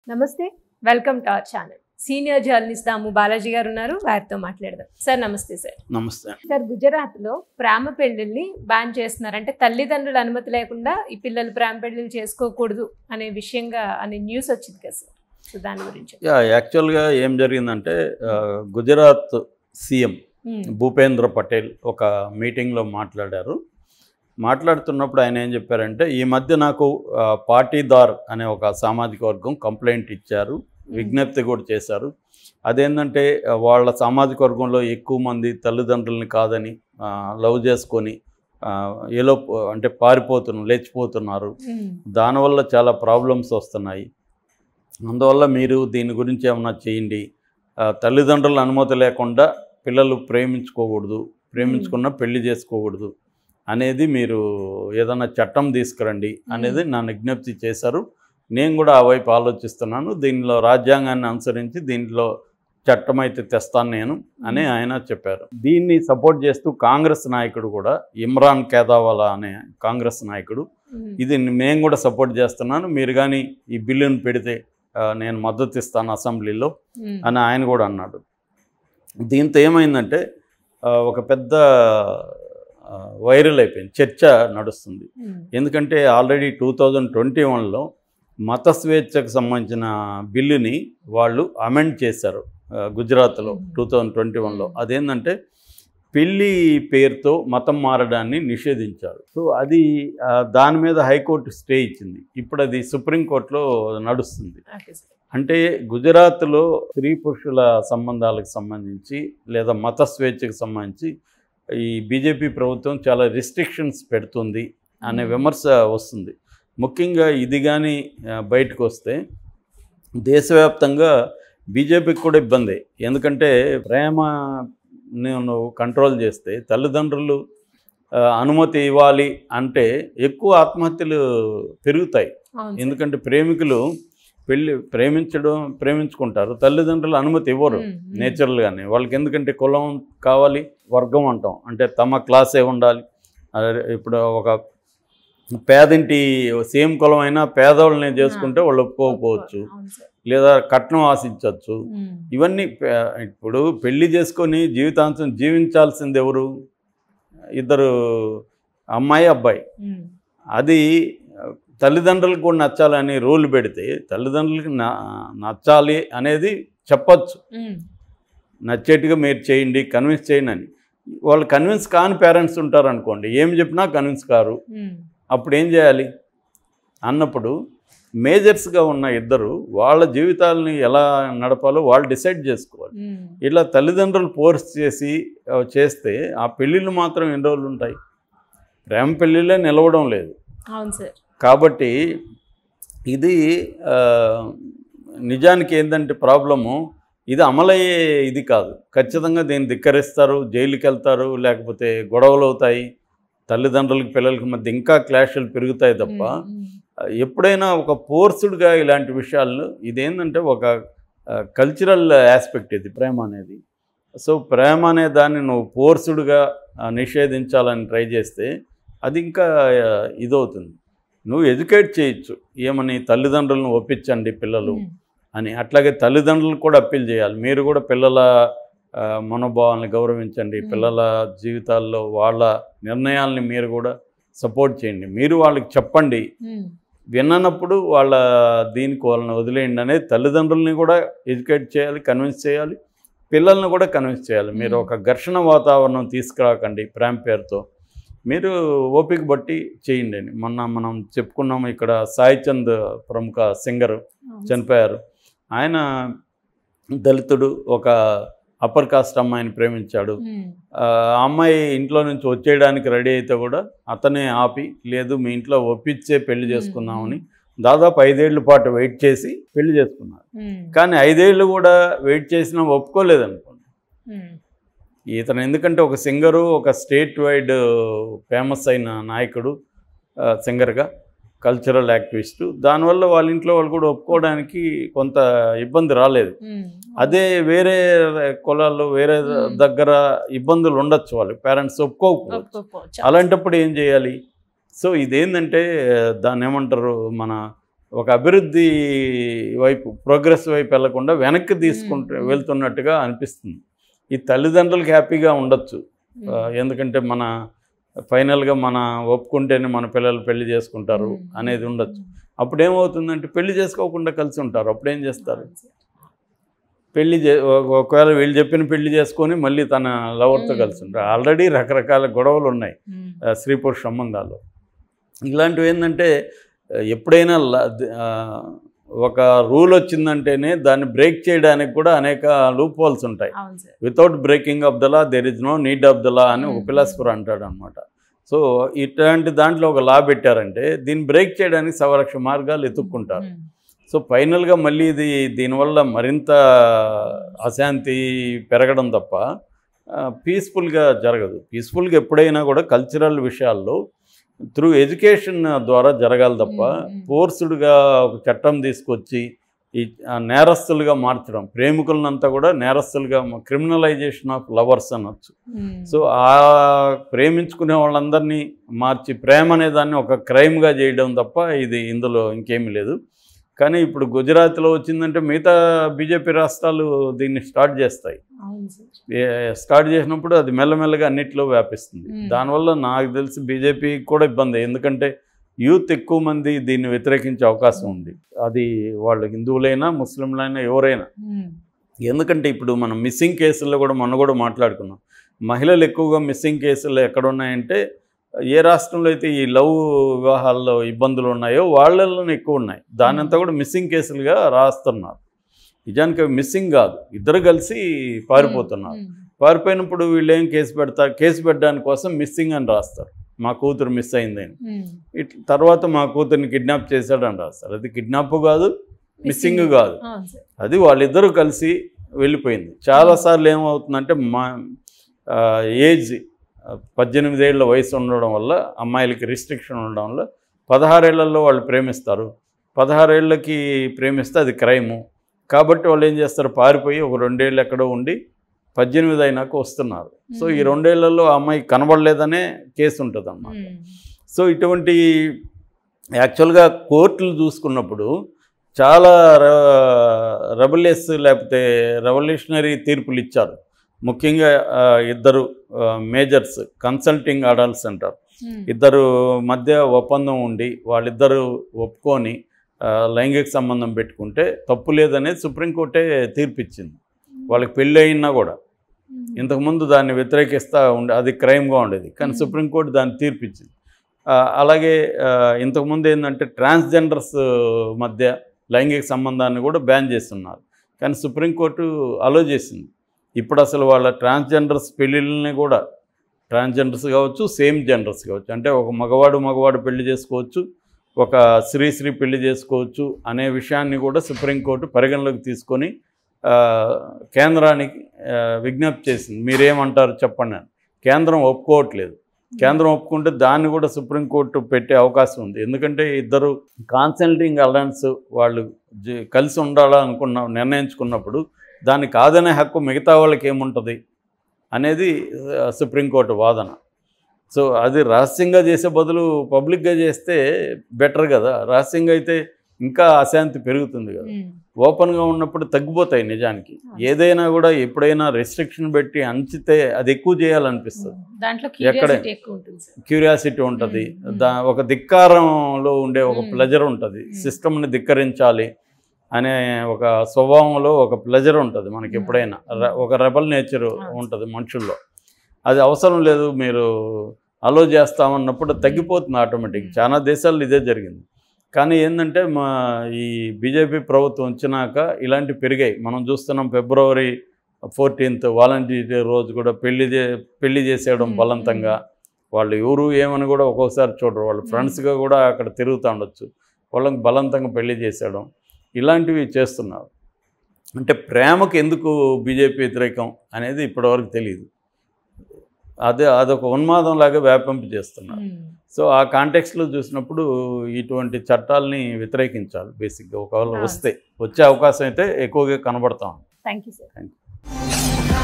నమస్తే welcome to our channel senior journalist Damu Balaji గారు ఉన్నారు వారితో మాట్లాడదాం సార్ నమస్తే సార్ నమస్తే సార్ గుజరాత్లో ప్రేమ పెళ్లిళ్ళని బ్యాన్ చేస్తున్నారు అంటే తల్లిదండ్రుల అనుమతి లేకుండా ఈ పిల్లలు ప్రేమ పెళ్లిళ్ళు చేసుకోకూడదు అనే విషయంగా అనే న్యూస్ వచ్చింది కదా సార్ సో దాని గురించి యా యాక్చువల్గా ఏం జరిగిందంటే ఆ, గుజరాత్ సీఎం ఉమ్, భూపేంద్ర పటేల్ ఒక మీటింగ్లో మాట్లాడారు మాట్లాడుతున్నప్పుడు ఆయన ఏం చెప్పారంటే ఈ మధ్య నాకు ఆ, పాటీదార్ అనే ఒక సామాజిక వర్గం కంప్లైంట్ ఇచ్చారు విజ్ఞప్తి కూడా చేశారు అదేంటంటే ఆ, వాళ్ళ సామాజిక వర్గంలో ఎక్కువ మంది తల్లిదండ్రులని కాదని ఆ, లవ్ చేసుకొని ఆ, ఏలో అంటే పారిపోతున్నారు లేచిపోతున్నారు ఉమ్, దానివల్ల చాలా ప్రాబ్లమ్స్ వస్తున్నాయి అందువల్ల మీరు దీని గురించి ఏమన్నా చేయండి ఆ, తల్లిదండ్రుల అనుమతి లేకుండా పిల్లలు ప్రేమించుకోకూడదు ప్రేమించుకున్న పెళ్లి చేసుకోకూడదు అనేది మీరు ఏదైనా చట్టం తీసుకురండి అనేది నా విజ్ఞప్తి చేశారు నేను కూడా ఆ వైపు ఆలోచిస్తున్నాను దీనిలో రాజ్యాంగాన్ని అనుసరించి దీంట్లో చట్టం అయితే తెస్తాను నేను అని ఆయన చెప్పారు దీన్ని సపోర్ట్ చేస్తూ కాంగ్రెస్ నాయకుడు కూడా ఇమ్రాన్ కేదావాలా అనే కాంగ్రెస్ నాయకుడు ఉమ్, ఇది నేను కూడా సపోర్ట్ చేస్తున్నాను మీరు కానీ ఈ బిల్లును పెడితే ఆ, నేను మద్దతు ఇస్తాను అసెంబ్లీలో ఉమ్, అని ఆయన కూడా అన్నాడు దీంతో ఏమైందంటే ఆ, ఒక పెద్ద ఆ, వైరల్ అయిపోయింది చర్చ నడుస్తుంది ఉమ్, ఎందుకంటే ఆల్రెడీ టూ థౌజండ్ ట్వంటీ వన్లో మత స్వేచ్ఛకు సంబంధించిన బిల్లుని వాళ్ళు అమెండ్ చేశారు ఆ, గుజరాత్లో Mhm. టూ థౌజండ్ ట్వంటీ వన్లో అదేంటంటే పెళ్ళి పేరుతో మతం మారడాన్ని నిషేధించారు సో అది ఆ, దాని మీద హైకోర్టు స్టే ఇచ్చింది ఇప్పుడు అది సుప్రీంకోర్టులో నడుస్తుంది ఓకే సార్ అంటే గుజరాత్లో స్త్రీ పురుషుల సంబంధాలకు సంబంధించి లేదా మత స్వేచ్ఛకు సంబంధించి ఈ బీజేపీ ప్రభుత్వం చాలా రిస్ట్రిక్షన్స్ పెడుతుంది అనే Hmm. విమర్శ వస్తుంది ముఖ్యంగా ఇది కానీ బయటకు వస్తే దేశవ్యాప్తంగా బీజేపీకి కూడా ఇబ్బంది ఎందుకంటే ప్రేమ నువ్వు కంట్రోల్ చేస్తే తల్లిదండ్రులు ఆ, అనుమతి ఇవ్వాలి అంటే ఎక్కువ ఆత్మహత్యలు పెరుగుతాయి అవును సార్. ఎందుకంటే ప్రేమికులు పెళ్ళి ప్రేమించడం ప్రేమించుకుంటారు తల్లిదండ్రులు అనుమతి ఇవ్వరు ఉమ్, ఉమ్, నేచురల్గానే వాళ్ళకి ఎందుకంటే కులం కావాలి వర్గం అంటాం అంటే తమ క్లాసే ఉండాలి అదే ఇప్పుడు ఒక పేదింటి సేమ్ కులం అయినా పేదవాళ్ళని చేసుకుంటే వాళ్ళు ఒప్పుకోకపోవచ్చు అవును సార్. లేదా కట్నం ఆశించవచ్చు ఉమ్, ఇవన్నీ పే- ఇప్పుడు పెళ్లి చేసుకొని జీవితాంతం జీవించాల్సింది ఎవరు ఇద్దరు అమ్మాయి అబ్బాయి ఉమ్, అది ఆ, తల్లిదండ్రులకు కూడా నచ్చాలని రూల్ పెడితే తల్లిదండ్రులకి న- నచ్చాలి అనేది చెప్పొచ్చు ఉమ్, నచ్చేట్టుగా మీరు చేయండి కన్విన్స్ చేయండి అని వాళ్ళు కన్విన్స్ కాని పేరెంట్స్ ఉంటారు అనుకోండి ఏం చెప్పినా కన్విన్స్ కారు ఉమ్, అప్పుడు ఏం చేయాలి అన్నప్పుడు మేజర్స్గా ఉన్న ఇద్దరు వాళ్ళ జీవితాలని ఎలా నడపాలో వాళ్ళు డిసైడ్ చేసుకోవాలి ఉమ్, ఇలా తల్లిదండ్రులు ఫోర్స్ చేసి ఆ, చేస్తే ఆ పెళ్ళిళ్ళు మాత్రం ఎన్ని రోజులు ఉంటాయి ప్రేమ పెళ్ళిళ్ళే నిలవడం లేదు అవును సార్ కాబట్టి ఇది ఆ, నిజానికి ఏంటంటే ప్రాబ్లము ఇది అమలయ్యే ఇది కాదు ఖచ్చితంగా దీన్ని ధిక్కరిస్తారు జైలుకి వెళ్తారు లేకపోతే గొడవలు అవుతాయి తల్లిదండ్రులకి పిల్లలకి మధ్య ఇంకా క్లాషులు పెరుగుతాయి తప్ప ఉమ్, ఉమ్, ఎప్పుడైనా ఒక ఫోర్స్డ్గా ఇలాంటి విషయాలను ఇదేంటంటే ఒక కల్చరల్ ఆస్పెక్ట్ ఇది ప్రేమ అనేది సో ప్రేమ అనే దాన్ని నువ్వు ఫోర్స్డ్గా నిషేధించాలని ట్రై చేస్తే అది ఇంకా ఆ, ఇదవుతుంది నువ్వు ఎడ్యుకేట్ చేయొచ్చు ఏమని తల్లిదండ్రులను ఒప్పించండి పిల్లలు ఉమ్, అని అట్లాగే తల్లిదండ్రులు కూడా అప్పీల్ చేయాలి మీరు కూడా పిల్లల ఆ, మనోభావాలను గౌరవించండి Hmm. పిల్లల జీవితాల్లో వాళ్ళ నిర్ణయాల్ని మీరు కూడా సపోర్ట్ చేయండి మీరు వాళ్ళకి చెప్పండి ఉమ్, విన్నప్పుడు వాళ్ళ దీనికి వాళ్ళని వదిలేయండి అనేది తల్లిదండ్రుల్ని కూడా ఎడ్యుకేట్ చేయాలి కన్విన్స్ చేయాలి పిల్లల్ని కూడా కన్విన్స్ చేయాలి మీరు Hmm. ఒక ఘర్షణ వాతావరణం తీసుకురాకండి ప్రేమ పేరుతో మీరు ఓపిక బట్టి చేయండి అని మొన్న మనం చెప్పుకున్నాము ఇక్కడ సాయి చంద్ ప్రముఖ సింగర్ అవును సార్. చనిపోయారు ఆయన దళితుడు ఒక అప్పర్ కాస్ట్ అమ్మాయిని ప్రేమించాడు ఉమ్, ఆ అమ్మాయి ఇంట్లో నుంచి వచ్చేయడానికి రెడీ అయితే కూడా అతనే ఆపి లేదు మీ ఇంట్లో ఒప్పించే పెళ్లి చేసుకుందామని దాదాపు ఐదేళ్ల పాటు వెయిట్ చేసి పెళ్లి చేసుకున్నారు ఉమ్, కానీ ఐదేళ్ళు కూడా వెయిట్ చేసినా ఒప్పుకోలేదు అనుకోండి ఉమ్, ఇతను ఎందుకంటే ఒక సింగరు ఒక స్టేట్ వైడ్ ఫేమస్ అయిన నాయకుడు ఆ, సింగర్గా కల్చరల్ యాక్టివిస్టు దానివల్ల వాళ్ళ ఇంట్లో వాళ్ళు కూడా ఒప్పుకోవడానికి కొంత ఇబ్బంది రాలేదు ఉమ్, అదే వేరే కులాల్లో వేరే Hmm. దగ్గర ఇబ్బందులు ఉండొచ్చు వాళ్ళు పేరెంట్స్ ఒప్పుకోకపోవచ్చు ఒప్పుకోకపోవచ్చు. అలాంటప్పుడు ఏం చేయాలి సో ఇదేంటంటే దాన్ని ఏమంటారు మన ఒక అభివృద్ధి వైపు ప్రోగ్రెస్ వైపు వెళ్లకుండా వెనక్కి తీసుకుంటూ మ్మ్. వెళ్తున్నట్టుగా అనిపిస్తుంది ఈ తల్లిదండ్రులకి హ్యాపీగా ఉండొచ్చు ఉమ్. ఆ, ఎందుకంటే మన ఫైనల్గా మన ఒప్పుకుంటేనే మన పిల్లలు పెళ్లి చేసుకుంటారు ఉమ్. అనేది ఉండొచ్చు అప్పుడు ఏమవుతుందంటే పెళ్లి చేసుకోకుండా కలిసి ఉంటారు అప్పుడు ఏం చేస్తారు అవును సార్. పెళ్లి చే ఒక- ఒకవేళ వీళ్ళు చెప్పిన పెళ్లి చేసుకొని మళ్ళీ తన లవర్తో మ్మ్. కలిసి ఉంటారు ఆల్రెడీ రకరకాల గొడవలు ఉన్నాయి ఉమ్. ఆ, స్త్రీ పురుష సంబంధాలు ఇలాంటివి ఏంటంటే ఆ, ఎప్పుడైనా ల- ద- ఆ, ఒక రూల్ వచ్చిందంటేనే దాన్ని బ్రేక్ చేయడానికి కూడా అనేక లూప్ హోల్స్ ఉంటాయి అవును sir without breaking of the law there is no need of the law అని ఒక Mm. ఫిలాసఫర్ అంటాడు అనమాట సో ఇట్లాంటి దాంట్లో ఒక లా పెట్టారంటే దీన్ని బ్రేక్ చేయడానికి సవరక్ష మార్గాలు ఎత్తుక్కుంటారు ఉమ్. సో ఫైనల్గా మళ్ళీ ఇది దీనివల్ల మరింత అశాంతి పెరగడం తప్ప పీస్ఫుల్గా జరగదు పీస్ఫుల్గా ఎప్పుడైనా కూడా కల్చరల్ విషయాల్లో త్రూ ఎడ్యుకేషన్ ద్వారా జరగాలి తప్ప Mm, mm. ఫోర్స్డ్గా ఒక చట్టం తీసుకొచ్చి ఈ ఆ, నేరస్తులుగా మార్చడం ప్రేమికులనంతా కూడా నేరస్తులుగా క్రిమినలైజేషన్ ఆఫ్ లవర్స్ అనొచ్చు ఉమ్. సో ఆ ప్రేమించుకునే వాళ్ళందరినీ మార్చి ప్రేమ అనే దాన్ని ఒక క్రైమ్గా చేయడం తప్ప ఇది ఇందులో ఇంకేమీ లేదు కానీ ఇప్పుడు గుజరాత్లో వచ్చిందంటే మిగతా బీజేపీ రాష్ట్రాలు దీన్ని స్టార్ట్ చేస్తాయి అవును సార్ ఏ- స్టార్ట్ చేసినప్పుడు అది మెల్లమెల్లగా అన్నిట్లో వ్యాపిస్తుంది మ్మ్. దానివల్ల నాకు తెలిసి బీజేపీకి కూడా ఇబ్బంది ఎందుకంటే యూత్ ఎక్కువ మంది దీన్ని వ్యతిరేకించే అవకాశం ఉంది అది వాళ్ళు హిందువులైనా ముస్లింలైనా ఎవరైనా ఉమ్. ఎందుకంటే ఇప్పుడు మనం మిస్సింగ్ కేసుల్లో కూడా మొన్న కూడా మాట్లాడుకున్నాం మహిళలు ఎక్కువగా మిస్సింగ్ కేసులు ఎక్కడ ఉన్నాయంటే ఏ రాష్ట్రంలో అయితే ఈ లవ్ వివాహాల్లో ఇబ్బందులు ఉన్నాయో వాళ్ళలోనే ఎక్కువ ఉన్నాయి దానంతా కూడా మిస్సింగ్ కేసులుగా రాస్తున్నారు నిజానికి అవి మిస్సింగ్ కాదు ఇద్దరు కలిసి పారిపోతున్నారు ఉమ్. పారిపోయినప్పుడు వీళ్ళు ఏం కేసు పెడతారు కేసు పెట్టడానికి కోసం మిస్సింగ్ అని రాస్తారు మా కూతురు మిస్ అయిందని ఉమ్. ఇట్లా తర్వాత మా కూతుర్ని కిడ్నాప్ చేశాడని రాస్తారు అది కిడ్నాప్ కాదు మిస్సింగ్ కాదు అవును సార్ అది వాళ్ళిద్దరూ కలిసి వెళ్ళిపోయింది చాలాసార్లు ఏమవుతుందంటే మా ఆ, ఏజ్ ఆ, పద్దెనిమిది ఏళ్ళ వయసు ఉండడం వల్ల అమ్మాయిలకి రిస్ట్రిక్షన్ ఉండడం వల్ల పదహారేళ్లలో వాళ్ళు ప్రేమిస్తారు పదహారేళ్ళకి ప్రేమిస్తే అది క్రైము కాబట్టి వాళ్ళు ఏం చేస్తారు పారిపోయి ఒక రెండేళ్ళు ఎక్కడో ఉండి పద్దెనిమిది అయినాక వస్తున్నారు సో ఈ మ్మ్. రెండేళ్లలో ఆ అమ్మాయి కనబడలేదనే కేసు ఉంటుంది అన్నమాట ఉమ్. సో ఇటువంటి యాక్చువల్గా కోర్టులు చూసుకున్నప్పుడు చాలా రెబలియస్ లేకపోతే రెవల్యూషనరీ తీర్పులు ఇచ్చారు ముఖ్యంగా ఆ, ఇద్దరు మేజర్స్ కన్సల్టింగ్ అడల్ట్స్ అంటారు ఉమ్. ఇద్దరు మధ్య ఒప్పందం ఉండి వాళ్ళిద్దరూ ఒప్పుకొని ఆ, లైంగిక సంబంధం పెట్టుకుంటే తప్పు లేదనేది సుప్రీంకోర్టే తీర్పిచ్చింది వాళ్ళకి పెళ్ళి అయినా కూడా ఉమ్. ఇంతకుముందు దాన్ని వ్యతిరేకిస్తూ ఉండే అది క్రైమ్గా ఉండేది కానీ మ్మ్. సుప్రీంకోర్టు దాన్ని తీర్పిచ్చింది ఆ, అలాగే ఆ, ఇంతకుముందు ఏంటంటే ట్రాన్స్జెండర్స్ మధ్య లైంగిక సంబంధాన్ని కూడా బ్యాన్ చేస్తున్నారు కానీ సుప్రీంకోర్టు అలో చేసింది ఇప్పుడు అసలు వాళ్ళ ట్రాన్స్జెండర్స్ పెళ్ళిళ్ళని కూడా ట్రాన్స్జెండర్స్ కావచ్చు సేమ్ జెండర్స్ కావచ్చు అంటే ఒక మగవాడు మగవాడు పెళ్లి చేసుకోవచ్చు ఒక స్త్రీ స్త్రీ పెళ్లి చేసుకోవచ్చు అనే విషయాన్ని కూడా సుప్రీంకోర్టు పరిగణలోకి తీసుకొని ఆ, కేంద్రానికి ఆ, విజ్ఞప్తి చేసింది మీరేమంటారు చెప్పండి అని కేంద్రం ఒప్పుకోవట్లేదు కేంద్రం ఒప్పుకుంటే దాన్ని కూడా సుప్రీంకోర్టు పెట్టే అవకాశం ఉంది ఎందుకంటే ఇద్దరు కాన్సల్టింగ్ అలయన్స్ వాళ్ళు జ- కలిసి ఉండాలనుకున్న నిర్ణయించుకున్నప్పుడు దాన్ని కాదనే హక్కు మిగతా వాళ్ళకి ఏముంటుంది అనేది ఆ, సుప్రీంకోర్టు వాదన సో అది రహస్యంగా చేసే బదులు పబ్లిక్గా చేస్తే బెటర్ కదా రహస్యంగా అయితే ఇంకా అశాంతి పెరుగుతుంది కదా ఉమ్. ఓపెన్గా ఉన్నప్పుడు తగ్గిపోతాయి నిజానికి ఏదైనా కూడా ఎప్పుడైనా రెస్ట్రిక్షన్ పెట్టి అంచితే అది ఎక్కువ చేయాలనిపిస్తుంది దాంట్లో ఎక్కడ? క్యూరియాసిటీ ఎక్కువ ఉంటుంది సార్ క్యూరియాసిటీ ఉంటుంది మ్మ్. దా ఒక ధిక్కారంలో ఉండే ఒక మ్మ్. ప్లెజర్ ఉంటుంది మ్మ్. సిస్టమ్ని ధిక్కరించాలి అనే ఒక స్వభావంలో ఒక ప్లెజర్ ఉంటుంది మనకి మ్మ్. ఎప్పుడైనా ర- ఒక రెబల్ నేచర్ అవును. ఉంటుంది మనుషుల్లో అది అవసరం లేదు మీరు అలో చేస్తామన్నప్పుడు తగ్గిపోతుంది ఆటోమేటిక్ మ్మ్. చాలా చాలా దేశాల్లో ఇదే జరిగింది కానీ ఏంటంటే మా ఈ బీజేపీ ప్రభుత్వం వచ్చినాక ఇలాంటి పెరిగాయి మనం చూస్తున్నాం ఫిబ్రవరి ఫోర్టీన్త్ వాలంటీర్ రోజు కూడా పెళ్లి చే పెళ్లి చేసేయడం మ్మ్. బలవంతంగా వాళ్ళు ఎవరు ఏమని కూడా ఒక్కోసారి చూడరు వాళ్ళు మ్మ్. ఫ్రెండ్స్గా కూడా అక్కడ తిరుగుతూ ఉండొచ్చు వాళ్ళకి బలవంతంగా పెళ్లి చేసేయడం ఇలాంటివి చేస్తున్నారు అంటే ప్రేమకు ఎందుకు బీజేపీ వ్యతిరేకం అనేది ఇప్పటివరకు తెలియదు అదే అదొక ఉన్మాదం లాగా వ్యాపింప చేస్తున్నారు ఉమ్. సో ఆ కాంటెక్స్లో చూసినప్పుడు ఇటువంటి చట్టాలని వ్యతిరేకించాలి బేసిక్గా ఒకవేళ అవును. వస్తే వచ్చే అవకాశం అయితే ఎక్కువగా కనబడతాం థ్యాంక్ యూ సార్ Thank